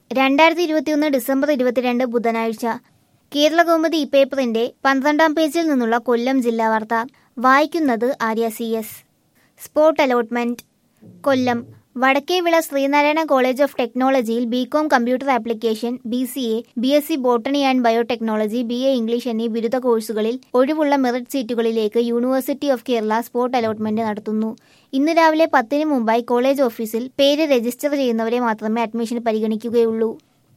രണ്ടായിരത്തി ഇരുപത്തിയൊന്ന് ഡിസംബർ ഇരുപത്തിരണ്ട് ബുധനാഴ്ച കേരളകൗമുദി പേപ്പറിന്റെ പന്ത്രണ്ടാം പേജിൽ നിന്നുള്ള കൊല്ലം ജില്ലാ വാർത്ത വായിക്കുന്നത് Arya C S spot allotment Kollam Vadakkevila Sreenarayana college of ടെക്നോളജിയിൽ B Com computer application B C A B S C botany and biotechnology B A English എന്നീ ബിരുദ കോഴ്സുകളിൽ ഒഴിവുള്ള മെറിറ്റ് സീറ്റുകളിലേക്ക് university of Kerala spot allotment നടത്തുന്നു ഇന്ന് രാവിലെ പത്തിന് മുമ്പായി കോളേജ് ഓഫീസിൽ പേര് രജിസ്റ്റർ ചെയ്യുന്നവരെ മാത്രമേ അഡ്മിഷൻ പരിഗണിക്കുകയുള്ളൂ